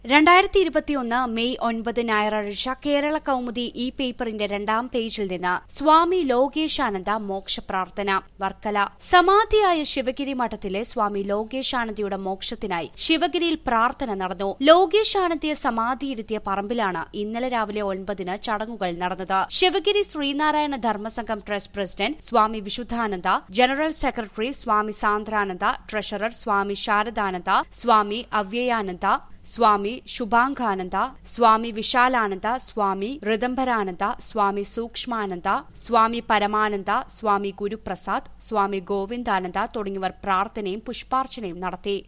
രണ്ടായിരത്തി ഇരുപത്തിയൊന്ന് മെയ് ഒൻപത് ഞായറാഴ്ച കേരള കൗമുദി ഈ പേപ്പറിന്റെ രണ്ടാം പേജിൽ നിന്ന് സ്വാമി ലോകേശാനന്ദ മോക്ഷ പ്രാർത്ഥന വർക്കല സമാധിയായ ശിവഗിരി മഠത്തിലെ സ്വാമി ലോകേശാനന്ദയുടെ മോക്ഷത്തിനായി ശിവഗിരിയിൽ പ്രാർത്ഥന നടന്നു ലോകേശാനന്ദയെ സമാധിയിരുത്തിയ പറമ്പിലാണ് ഇന്നലെ രാവിലെ ഒൻപതിന് ചടങ്ങുകൾ നടന്നത് Sivagiri Sreenarayana Dharmasangham trust president Swami Vishudhananda general secretary Swami Sandrananda treasurer Swami Saradananda Swami Avyayananda Swami Subhangananda Swami Vishalananda Swami Ritambharananda Swami Sookshmananda Swami Paramananda Swami Guruprasad സ്വാമി ഗോവിന്ദാനന്ദ തുടങ്ങിയവർ പ്രാർത്ഥനയും പുഷ്പാർച്ചനയും നടത്തി